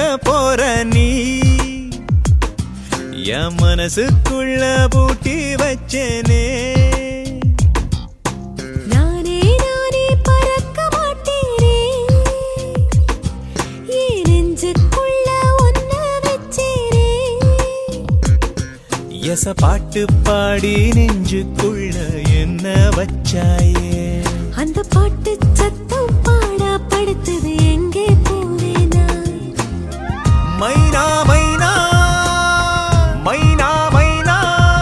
போற நீ என் மனசுக்குள்ள பூட்டி வச்சேனே நானே நானே பறக்க மாட்டேனே என் நெஞ்சுக்குள்ள ஒன்ன வச்சேனே எச பாட்டு பாடி நெஞ்சுக்குள்ள என்ன வச்சாயே அந்த பாட்டு சத்தம் பாடா படுத்தது எங்கே போவேனா மைனா மைனா மைனா மைனா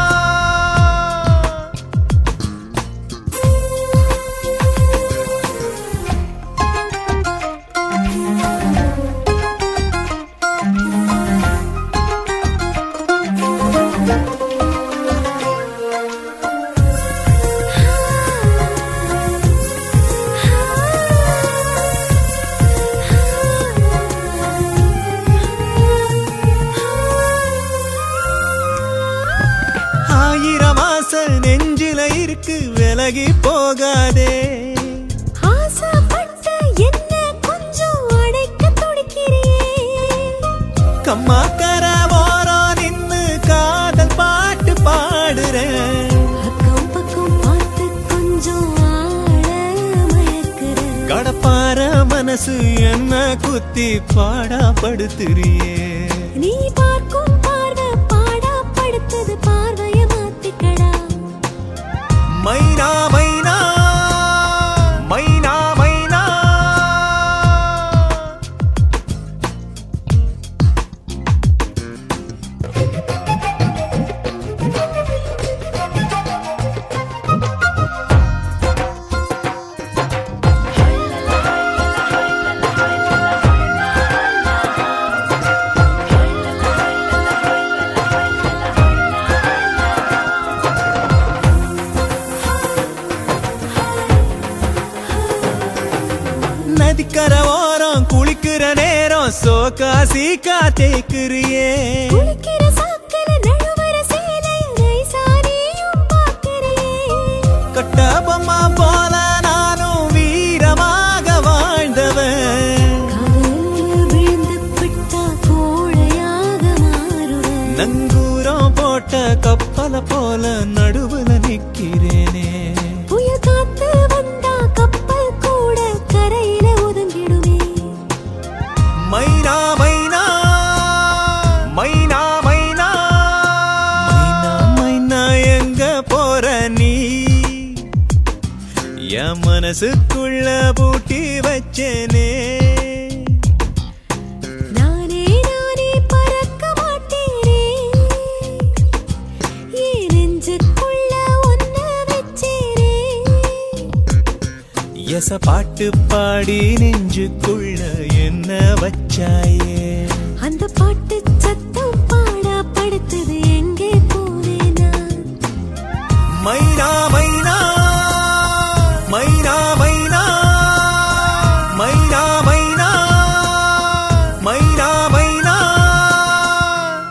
ஆயிரம் ஆசை நெஞ்சில இருக்கு விலகி போகாதே ஆசைப்பட்ட என்ன கொஞ்சம் அடைக்க துடிக்கிறியே கம்மாக்கர ஓரம் நின்னு காதல் பாட்டு பாடுறேன் அக்கம் பக்கம் பார்த்து கொஞ்சம் ஆழ மயக்கிற கடப்பார மனசு என்ன குத்தி பாடா படுத்துறியே நீ பார்க்கும் பார்வை பாடா படுத்தது பார்வைய மாத்திக்கடா மைனா மைனா மைனா மைனா நதிக்கர ஓரம் குளிக்கிற நேரம் சோக்கா சீக்கா தேய்க்கிறியே குளிக்கிற சாக்கல நழுவற சேலைய நைசானியும் பார்க்கிறியே கட்டபொம்மா போல நானும் வீரமாக வாழ்ந்தவன் காதலில் விழுந்து விட்டா கோழையாக மாறுவேன் நங்கூரம் போட்ட கப்பல போல நடுவுல நிக்கிறேனே புயல் காத்து வந்தா கப்பல் கூட கரையில ஒதுங்கிடுமே மைனா மைனா மைனா மைனா மைனா மைனா எங்க போற நீ என் மனசுக்குள்ள பூட்டி வச்சேனே நானே நானே பறக்க மாட்டேனே என் நெஞ்சுக்குள்ள ஒன்ன வச்சேனே எச பாட்டு பாடி நெஞ்சுக்குள்ள என்ன வச்சாயே